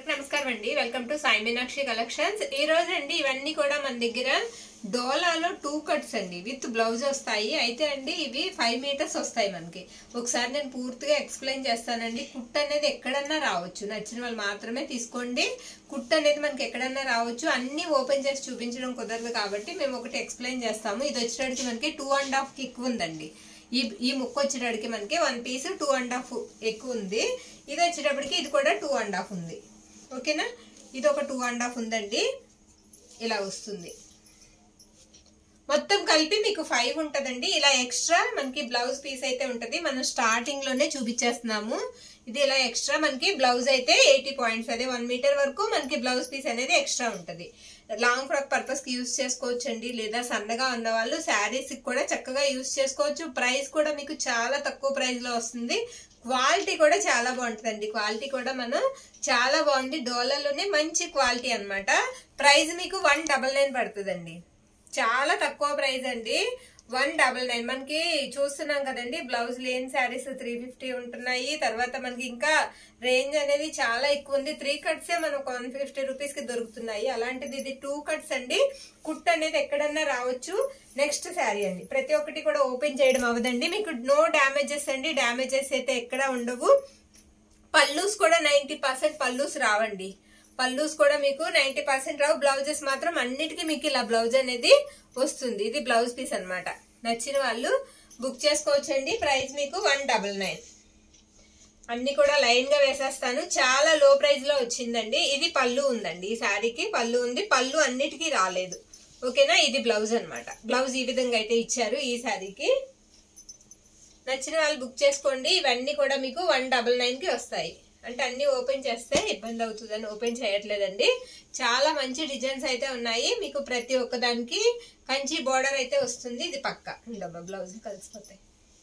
అందరికి నమస్కారం అండి welcome to Sai Meenakshi collections ఈ రోజు అండి ఇవన్నీ కూడా మన దగ్గర డోలాలో టూ కట్స్ అండి విత్ బ్లౌజ్ వస్తాయి అయితే అండి ఇవి ఫైవ్ మీటర్స్ వస్తాయి మనకి ఒకసారి నేను పూర్తిగా ఎక్స్ప్లెయిన్ చేస్తానండి కుట్ అనేది ఎక్కడన్నా రావచ్చు నచ్చిన వాళ్ళు మాత్రమే తీసుకోండి కుట్ అనేది మనకి ఎక్కడన్నా రావచ్చు అన్ని ఓపెన్ చేసి చూపించడం కుదరదు కాబట్టి మేము ఒకటి ఎక్స్ప్లెయిన్ చేస్తాము ఇది వచ్చేటడికి మనకి టూ అండ్ హాఫ్ కిక్ ఉందండి ఈ ఈ ముక్క వచ్చేటప్పటికి మనకి one piece two and half ఎక్కువ ఉంది ఇది వచ్చేటప్పటికి ఇది కూడా టూ అండ్ హాఫ్ ఉంది ఓకేనా ఇది ఒక టూ అండ్ హాఫ్ ఉందండి ఇలా వస్తుంది మొత్తం కలిపి మీకు ఫైవ్ ఉంటుందండి ఇలా ఎక్స్ట్రా మనకి బ్లౌజ్ పీస్ అయితే ఉంటుంది మనం స్టార్టింగ్ లోనే చూపించేస్తున్నాము ఇది ఇలా ఎక్స్ట్రా మనకి బ్లౌజ్ అయితే ఎయిటీ పాయింట్స్ అదే వన్ మీటర్ వరకు మనకి బ్లౌజ్ పీస్ అనేది ఎక్స్ట్రా ఉంటుంది లాంగ్ ఫ్రాక్ పర్పస్ కి యూస్ చేసుకోవచ్చు అండి లేదా సన్నగా ఉన్న వాళ్ళు శారీస్ కూడా చక్కగా యూస్ చేసుకోవచ్చు ప్రైస్ కూడా మీకు చాలా తక్కువ ప్రైస్ లో వస్తుంది క్వాలిటీ కూడా చాలా బాగుంటుందండి క్వాలిటీ కూడా మనం చాలా బాగుంది డోలర్లోనే మంచి క్వాలిటీ అన్నమాట ప్రైస్ మీకు వన్ డబల్ నైన్ పడుతుందండి చాలా తక్కువ ప్రైస్ అండి వన్ డబల్ నైన్ మనకి చూస్తున్నాం కదండి బ్లౌజ్ లేని శారీస్ త్రీ ఫిఫ్టీ ఉంటున్నాయి తర్వాత మనకి ఇంకా రేంజ్ అనేది చాలా ఎక్కువ ఉంది త్రీ కట్స్ మనకు వన్ ఫిఫ్టీ రూపీస్ కి దొరుకుతున్నాయి అలాంటిది ఇది టూ కట్స్ అండి కుట్ అనేది ఎక్కడన్నా రావచ్చు నెక్స్ట్ శారీ అండి ప్రతి ఒక్కటి కూడా ఓపెన్ చేయడం అవ్వదండి మీకు నో డ్యామేజెస్ అండి డ్యామేజెస్ అయితే ఎక్కడ ఉండవు పల్లూస్ కూడా నైన్టీ పర్సెంట్ పల్లూస్ రావండి పల్లూస్ కూడా మీకు నైన్టీ పర్సెంట్ రావు బ్లౌజెస్ మాత్రం అన్నిటికీ మీకు ఇలా బ్లౌజ్ అనేది వస్తుంది ఇది బ్లౌజ్ పీస్ అనమాట నచ్చిన వాళ్ళు బుక్ చేసుకోవచ్చండి ప్రైస్ మీకు వన్ డబల్ నైన్ అన్ని కూడా లైన్ గా వేసేస్తాను చాలా లో ప్రైస్ లో వచ్చిందండి ఇది పళ్ళు ఉందండి ఈ శారీకి పళ్ళు ఉంది పళ్ళు అన్నిటికీ రాలేదు ఓకేనా ఇది బ్లౌజ్ అనమాట బ్లౌజ్ ఈ విధంగా అయితే ఇచ్చారు ఈ శారీకి నచ్చిన వాళ్ళు బుక్ చేసుకోండి ఇవన్నీ కూడా మీకు వన్ డబల్ నైన్ కి వస్తాయి అంటే అన్ని ఓపెన్ చేస్తే ఇబ్బంది అవుతుందని ఓపెన్ చేయట్లేదండి చాలా మంచి డిజైన్స్ అయితే ఉన్నాయి మీకు ప్రతి ఒక్క దానికి కంచి బోర్డర్ అయితే వస్తుంది ఇది పక్క ఉండమ్మా బ్లౌజ్ కలిసిపోతాయి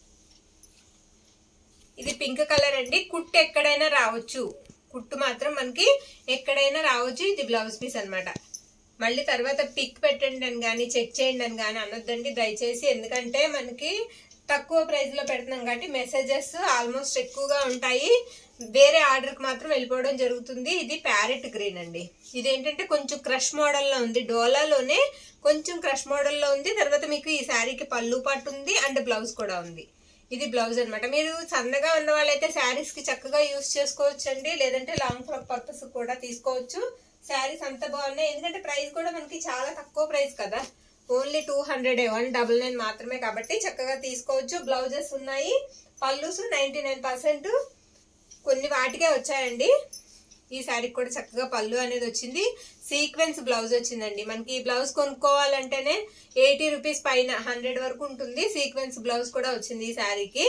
ఇది పింక్ కలర్ అండి కుట్టు ఎక్కడైనా రావచ్చు కుట్టు మాత్రం మనకి ఎక్కడైనా రావచ్చు ఇది బ్లౌజ్ పీస్ అనమాట మళ్ళీ తర్వాత పిక్ పెట్టండి అని కానీ చెక్ చేయండి అని కానీ అనొద్దండి దయచేసి ఎందుకంటే మనకి తక్కువ ప్రైస్ లో పెడుతున్నాం కాబట్టి మెసేజెస్ ఆల్మోస్ట్ ఎక్కువగా ఉంటాయి వేరే ఆర్డర్ కి మాత్రం వెళ్ళిపోవడం జరుగుతుంది ఇది ప్యారెట్ గ్రీన్ అండి ఇది ఏంటంటే కొంచెం క్రష్ మోడల్ లో ఉంది డోలాలోనే కొంచెం క్రష్ మోడల్ లో ఉంది తర్వాత మీకు ఈ శారీకి పళ్ళు పట్టు ఉంది అండ్ బ్లౌజ్ కూడా ఉంది ఇది బ్లౌజ్ అనమాట మీరు సన్నగా ఉన్న వాళ్ళైతే శారీస్ కి చక్కగా యూస్ చేసుకోవచ్చు అండి లేదంటే లాంగ్ ఫ్రాక్ పర్పస్ కూడా తీసుకోవచ్చు శారీస్ అంత బాగున్నాయి ఎందుకంటే ప్రైస్ కూడా మనకి చాలా తక్కువ ప్రైస్ కదా only two hundred one double nine మాత్రమే కాబట్టి చక్కగా తీసుకోవచ్చు బ్లౌజెస్ ఉన్నాయి పళ్ళుస్ నైన్టీ నైన్ పర్సెంట్ కొన్ని వాటికే వచ్చాయండి ఈ శారీకి కూడా చక్కగా పళ్ళు అనేది వచ్చింది సీక్వెన్స్ బ్లౌజ్ వచ్చిందండి మనకి ఈ బ్లౌజ్ కొనుక్కోవాలంటేనే ఎయిటీ రూపీస్ పైన హండ్రెడ్ వరకు ఉంటుంది సీక్వెన్స్ బ్లౌజ్ కూడా వచ్చింది ఈ శారీకి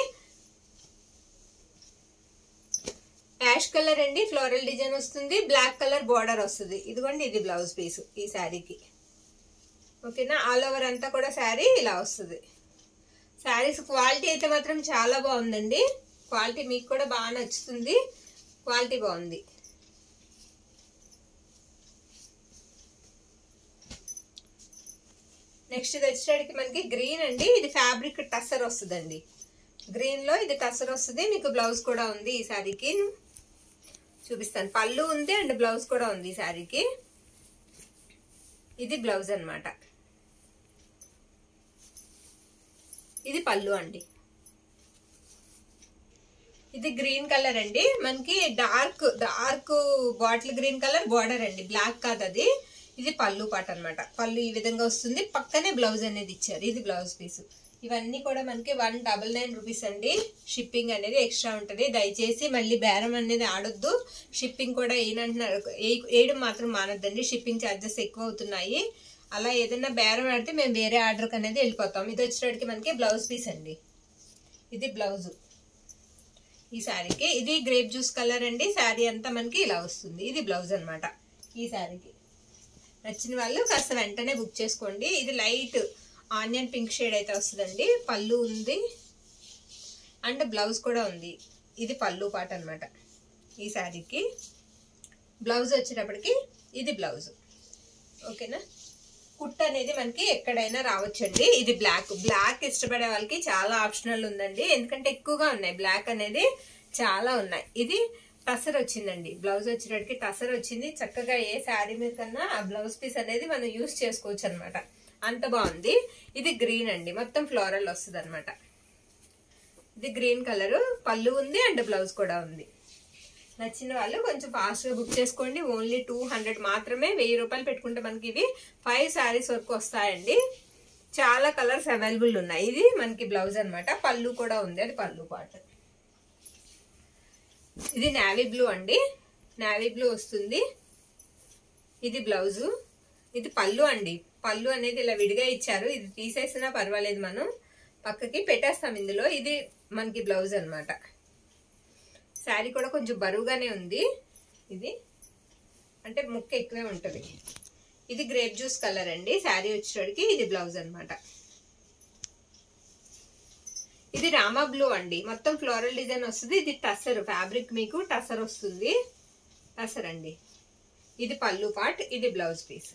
యాష్ కలర్ అండి ఫ్లోరల్ డిజైన్ వస్తుంది బ్లాక్ కలర్ బార్డర్ వస్తుంది ఇదిగోండి ఇది బ్లౌజ్ పీస్ ఈ శారీకి ఓకేనా ఆల్ ఓవర్ అంతా కూడా శారీ ఇలా వస్తుంది శారీస్ క్వాలిటీ అయితే మాత్రం చాలా బాగుందండి క్వాలిటీ మీకు కూడా బాగా నచ్చుతుంది క్వాలిటీ బాగుంది నెక్స్ట్ ఇది వచ్చేటికి మనకి గ్రీన్ అండి ఇది ఫ్యాబ్రిక్ టసర్ వస్తుందండి గ్రీన్ లో ఇది టసర్ వస్తుంది మీకు బ్లౌజ్ కూడా ఉంది ఈ శారీకి చూపిస్తాను పళ్ళు ఉంది అండ్ బ్లౌజ్ కూడా ఉంది ఈ శారీకి ఇది బ్లౌజ్ అనమాట ఇది పళ్ళు అండి ఇది గ్రీన్ కలర్ అండి మనకి dark dark bottle green colour border అండి బ్లాక్ కాదు అది ఇది పళ్ళు పాట అనమాట పళ్ళు ఈ విధంగా వస్తుంది పక్కనే బ్లౌజ్ అనేది ఇచ్చారు ఇది బ్లౌజ్ పీస్ ఇవన్నీ కూడా మనకి వన్ డబల్ నైన్ రూపీస్ అండి షిప్పింగ్ అనేది ఎక్స్ట్రా ఉంటుంది దయచేసి మళ్ళీ బేరం అనేది ఆడొద్దు షిప్పింగ్ కూడా ఏనంటున్నారు వేయడం మాత్రం మానొద్దండి షిప్పింగ్ ఛార్జెస్ ఎక్కువ అవుతున్నాయి అలా ఏదైనా బేరం ఆడితే మేము వేరే ఆర్డర్కి అనేది వెళ్ళిపోతాం ఇది వచ్చేటికి మనకి బ్లౌజ్ పీస్ అండి ఇది బ్లౌజ్ ఈ శారీకి ఇది గ్రేప్ జ్యూస్ కలర్ అండి శారీ అంతా మనకి ఇలా వస్తుంది ఇది బ్లౌజ్ అనమాట ఈ శారీకి నచ్చిన వాళ్ళు కాస్త వెంటనే బుక్ చేసుకోండి ఇది లైట్ ఆనియన్ పింక్ షేడ్ అయితే వస్తుందండి పళ్ళు ఉంది అండ్ బ్లౌజ్ కూడా ఉంది ఇది పళ్ళు పాట అనమాట ఈ శారీకి బ్లౌజ్ వచ్చేటప్పటికి ఇది బ్లౌజ్ ఓకేనా కుట్ అనేది మనకి ఎక్కడైనా రావచ్చండి ఇది బ్లాక్ బ్లాక్ ఇష్టపడే వాళ్ళకి చాలా ఆప్షనల్ ఉందండి ఎందుకంటే ఎక్కువగా ఉన్నాయి బ్లాక్ అనేది చాలా ఉన్నాయి ఇది టసర్ వచ్చిందండి బ్లౌజ్ వచ్చేటప్పటికి టసర్ వచ్చింది చక్కగా ఏ శారీ మీద కన్నా ఆ బ్లౌజ్ పీస్ అనేది మనం యూస్ చేసుకోవచ్చు అనమాట అంత బాగుంది ఇది గ్రీన్ అండి మొత్తం ఫ్లోరల్ వస్తుంది అనమాట ఇది గ్రీన్ కలర్ పళ్ళు ఉంది అండ్ బ్లౌజ్ కూడా ఉంది నచ్చిన వాళ్ళు కొంచెం ఫాస్ట్గా బుక్ చేసుకోండి ఓన్లీ టూ హండ్రెడ్ మాత్రమే వెయ్యి రూపాయలు పెట్టుకుంటే మనకి ఇవి ఫైవ్ శారీస్ వరకు వస్తాయండి చాలా కలర్స్ అవైలబుల్ ఉన్నాయి ఇది మనకి బ్లౌజ్ అన్నమాట పళ్ళు కూడా ఉంది అది పళ్ళు పాట ఇది నావీ బ్లూ అండి నావీ బ్లూ వస్తుంది ఇది బ్లౌజు ఇది పళ్ళు అండి పళ్ళు అనేది ఇలా విడిగా ఇచ్చారు ఇది తీసేసినా పర్వాలేదు మనం పక్కకి పెట్టేస్తాం ఇందులో ఇది మనకి బ్లౌజ్ అన్నమాట శారీ కూడా కొంచెం బరువుగానే ఉంది ఇది అంటే ముక్క ఎక్కువే ఉంటుంది ఇది గ్రేప్ జ్యూస్ కలర్ అండి శారీ వచ్చేటికి ఇది బ్లౌజ్ అన్నమాట ఇది రామా బ్లూ అండి మొత్తం ఫ్లోరల్ డిజైన్ వస్తుంది ఇది టసర్ ఫ్యాబ్రిక్ మీకు టసర్ వస్తుంది టసర్ అండి ఇది పళ్ళు పార్ట్ ఇది బ్లౌజ్ పీస్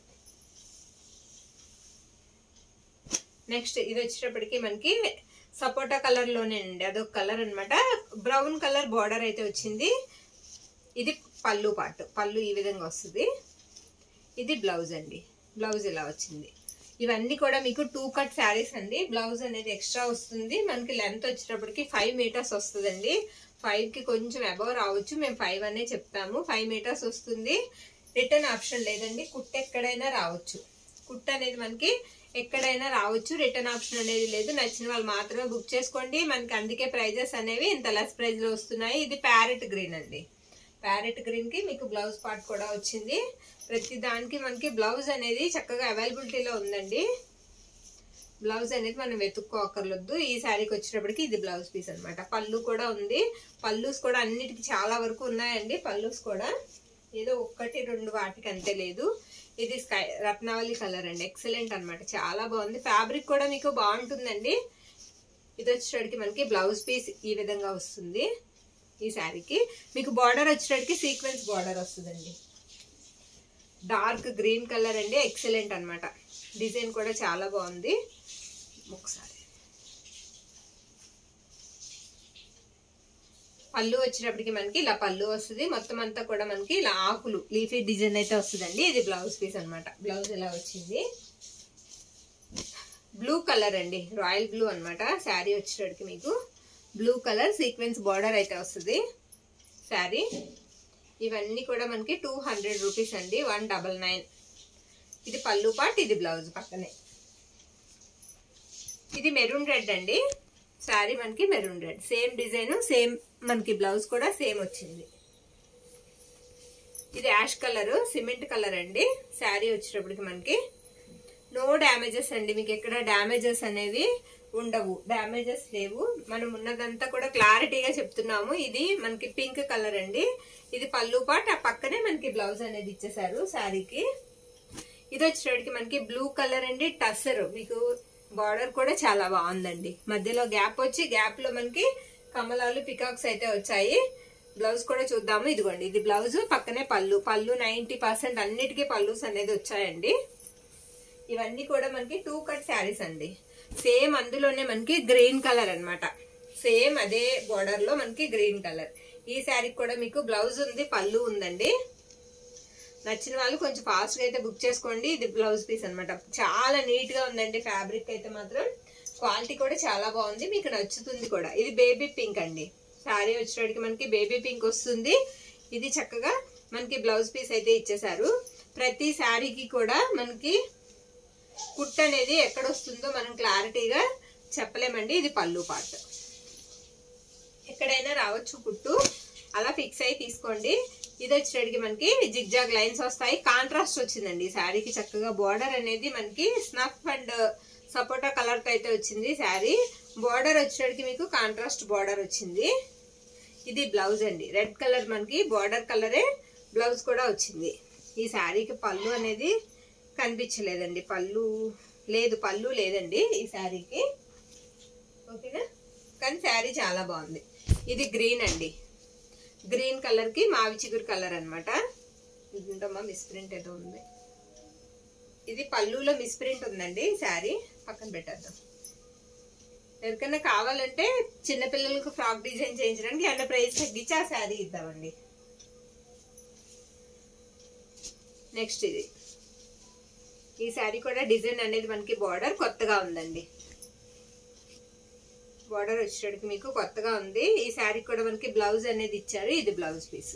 నెక్స్ట్ ఇది వచ్చేటప్పటికి మనకి సపోటా కలర్ లోనే అండి అదొక కలర్ అన్నమాట బ్రౌన్ కలర్ బార్డర్ అయితే వచ్చింది ఇది పళ్ళు పార్ట్ పళ్ళు ఈ విధంగా వస్తుంది ఇది బ్లౌజ్ అండి బ్లౌజ్ ఇలా వచ్చింది ఇవన్నీ కూడా మీకు టూ కట్ శారీస్ అండి బ్లౌజ్ అనేది ఎక్స్ట్రా వస్తుంది మనకి లెంత్ వచ్చేటప్పటికి ఫైవ్ మీటర్స్ వస్తుందండి ఫైవ్ కి కొంచెం అబవ్ రావచ్చు మేము ఫైవ్ అనే చెప్తాము ఫైవ్ మీటర్స్ వస్తుంది రిటర్న్ ఆప్షన్ లేదండి కుట్ట ఎక్కడైనా రావచ్చు కుట్ట అనేది మనకి ఎక్కడైనా రావచ్చు రిటర్న్ ఆప్షన్ అనేది లేదు నచ్చిన వాళ్ళు మాత్రమే బుక్ చేసుకోండి మనకి అందుకే ప్రైజెస్ అనేవి ఇంత లెస్ ప్రైస్ లో వస్తున్నాయి ఇది ప్యారెట్ గ్రీన్ అండి ప్యారెట్ గ్రీన్ కి మీకు బ్లౌజ్ పార్ట్ కూడా వచ్చింది ప్రతి దానికి మనకి బ్లౌజ్ అనేది చక్కగా అవైలబిలిటీలో ఉందండి బ్లౌజ్ అనేది మనం వెతుక్కోకర్లొద్దు ఈ శారీకి వచ్చేటప్పటికి ఇది బ్లౌజ్ పీస్ అన్నమాట పళ్ళు కూడా ఉంది పళ్ళుస్ కూడా అన్నిటికీ చాలా వరకు ఉన్నాయండి పళ్ళుస్ కూడా ఏదో ఒక్కటి రెండు వాటికి అంతే లేదు ఇది స్కై రత్నావళి కలర్ అండి ఎక్సలెంట్ అన్నమాట చాలా బాగుంది ఫ్యాబ్రిక్ కూడా మీకు బాగుంటుందండి ఇది వచ్చేటప్పటికి మనకి బ్లౌజ్ పీస్ ఈ విధంగా వస్తుంది ఈ శారీకి మీకు బార్డర్ వచ్చేటప్పటికి సీక్వెన్స్ బార్డర్ వస్తుందండి డార్క్ గ్రీన్ కలర్ అండి ఎక్సలెంట్ అన్నమాట డిజైన్ కూడా చాలా బాగుంది ఒకసారి పళ్ళు వచ్చేటప్పటికి మనకి ఇలా పళ్ళు వస్తుంది మొత్తం అంతా కూడా మనకి ఇలా ఆకులు లీఫీ డిజైన్ అయితే వస్తుందండి ఇది బ్లౌజ్ పీస్ అన్నమాట బ్లౌజ్ ఇలా వచ్చింది బ్లూ కలర్ అండి రాయల్ బ్లూ అన్నమాట శారీ వచ్చేటప్పటికి మీకు బ్లూ కలర్ సీక్వెన్స్ బార్డర్ అయితే వస్తుంది శారీ ఇవన్నీ కూడా మనకి టూ హండ్రెడ్ రూపీస్ అండి వన్ డబల్ నైన్ ఇది పళ్ళు పాట్ ఇది బ్లౌజ్ పక్కనే ఇది మెరూన్ రెడ్ అండి శారీ మనకి maroon red same design same మనకి బ్లౌజ్ కూడా సేమ్ వచ్చింది ఇది యాష్ కలర్ సిమెంట్ కలర్ అండి శారీ వచ్చేటప్పటికి మనకి నో డ్యామేజెస్ అండి మీకు ఎక్కడ డ్యామేజెస్ అనేవి ఉండవు డ్యామేజెస్ లేవు మనం ఉన్నదంతా కూడా క్లారిటీగా చెప్తున్నాము ఇది మనకి పింక్ కలర్ అండి ఇది పళ్ళు పాట్ ఆ పక్కనే మనకి బ్లౌజ్ అనేది ఇచ్చేసారు శారీకి ఇది వచ్చేటప్పటికి మనకి బ్లూ కలర్ అండి టసర్ మీకు బార్డర్ కూడా చాలా బాగుందండి మధ్యలో గ్యాప్ వచ్చి గ్యాప్ లో మనకి కమలాలు పికాక్స్ అయితే వచ్చాయి బ్లౌజ్ కూడా చూద్దాము ఇదిగోండి ఇది బ్లౌజ్ పక్కనే పళ్ళు పళ్ళు నైన్టీ పర్సెంట్ అన్నిటికీ పళ్ళుస్ అనేది వచ్చాయండి ఇవన్నీ కూడా మనకి టూ కట్ శారీస్ అండి సేమ్ అందులోనే మనకి గ్రీన్ కలర్ అన్నమాట సేమ్ అదే బోర్డర్ లో మనకి గ్రీన్ కలర్ ఈ శారీకి కూడా మీకు బ్లౌజ్ ఉంది పళ్ళు ఉందండి నచ్చిన వాళ్ళు కొంచెం ఫాస్ట్ గా అయితే బుక్ చేసుకోండి ఇది బ్లౌజ్ పీస్ అన్నమాట చాలా నీట్ గా ఉందండి ఫ్యాబ్రిక్ అయితే మాత్రం క్వాలిటీ కూడా చాలా బాగుంది మీకు నచ్చుతుంది కూడా ఇది బేబీ పింక్ అండి శారీ వచ్చేటికి మనకి బేబీ పింక్ వస్తుంది ఇది చక్కగా మనకి బ్లౌజ్ పీస్ అయితే ఇచ్చేసారు ప్రతి శారీకి కూడా మనకి కుట్ అనేది ఎక్కడ వస్తుందో మనం క్లారిటీగా చెప్పలేమండి ఇది పళ్ళు పార్ట్ ఎక్కడైనా రావచ్చు కుట్టు అలా ఫిక్స్ అయి తీసుకోండి ఇది వచ్చేటికి మనకి జిగ్జాగ్ లైన్స్ వస్తాయి కాంట్రాస్ట్ వచ్చిందండి ఈ శారీకి చక్కగా బార్డర్ అనేది మనకి స్నఫ్ అండ్ సపోటా కలర్ తో అయితే వచ్చింది శారీ బార్డర్ వచ్చేటికి మీకు కాంట్రాస్ట్ బార్డర్ వచ్చింది ఇది బ్లౌజ్ అండి రెడ్ కలర్ మనకి బార్డర్ కలరే బ్లౌజ్ కూడా వచ్చింది ఈ శారీకి పళ్ళు అనేది కనిపించలేదండి పళ్ళు లేదు పళ్ళు లేదండి ఈ శారీకి ఓకేనా కానీ శారీ చాలా బాగుంది ఇది గ్రీన్ అండి గ్రీన్ కలర్ కి మావి చిగురు కలర్ అనమాట ఇదింటమ్మా మిస్ప్రింట్ ఏదో ఉంది ఇది పళ్ళులో మిస్ప్రింట్ ఉందండి శారీ పక్కన పెట్టేద్దాం ఎవరికైనా కావాలంటే చిన్నపిల్లలకు ఫ్రాక్ డిజైన్ చేయించడానికి అన్న ప్రైస్ తగ్గించి ఆ శారీ ఇద్దామండి నెక్స్ట్ ఇది ఈ శారీ కూడా డిజైన్ అనేది మనకి బార్డర్ కొత్తగా ఉందండి బార్డర్ వచ్చేటప్పటికి మీకు కొత్తగా ఉంది ఈ శారీ కూడా మనకి బ్లౌజ్ అనేది ఇచ్చారు ఇది బ్లౌజ్ పీస్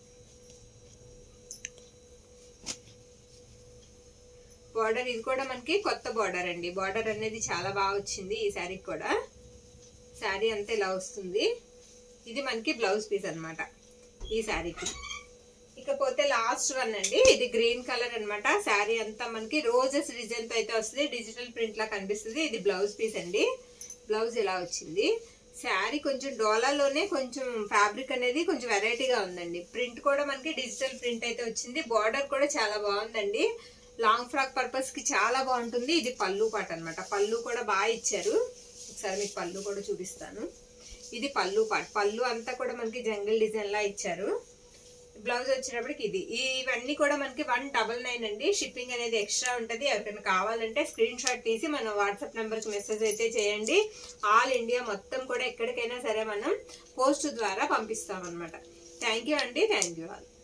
బార్డర్ ఇది కూడా మనకి కొత్త బార్డర్ అండి బార్డర్ అనేది చాలా బాగా వచ్చింది ఈ శారీకి కూడా శారీ అంతా ఇలా వస్తుంది ఇది మనకి బ్లౌజ్ పీస్ అన్నమాట ఈ శారీకి ఇకపోతే లాస్ట్ వన్ అండి ఇది గ్రీన్ కలర్ అన్నమాట శారీ అంతా మనకి రోజెస్ డిజైన్ తో అయితే వస్తుంది డిజిటల్ ప్రింట్ లా కనిపిస్తుంది ఇది బ్లౌజ్ పీస్ అండి బ్లౌజ్ ఇలా వచ్చింది శారీ కొంచెం డోలాలోనే కొంచెం ఫ్యాబ్రిక్ అనేది కొంచెం వెరైటీగా ఉందండి ప్రింట్ కూడా మనకి డిజిటల్ ప్రింట్ అయితే వచ్చింది బార్డర్ కూడా చాలా బాగుందండి లాంగ్ ఫ్రాక్ పర్పస్ కి చాలా బాగుంటుంది ఇది పళ్ళు పాట అన్నమాట పళ్ళు కూడా బాగా ఇచ్చారు ఒకసారి మీకు పళ్ళు కూడా చూపిస్తాను ఇది పళ్ళు పాట పళ్ళు అంతా కూడా మనకి జంగిల్ డిజైన్ లా ఇచ్చారు బ్లౌజ్ వచ్చేటప్పటికి ఇది ఇవన్నీ కూడా మనకి వన్ డబల్ నైన్ అండి షిప్పింగ్ అనేది ఎక్స్ట్రా ఉంటుంది ఎవరికైనా కావాలంటే స్క్రీన్ షాట్ తీసి మన వాట్సాప్ నెంబర్కి మెసేజ్ అయితే చేయండి ఆల్ ఇండియా మొత్తం కూడా ఎక్కడికైనా సరే మనం పోస్ట్ ద్వారా పంపిస్తాం అనమాట థ్యాంక్ యూ అండి థ్యాంక్ యూ ఆల్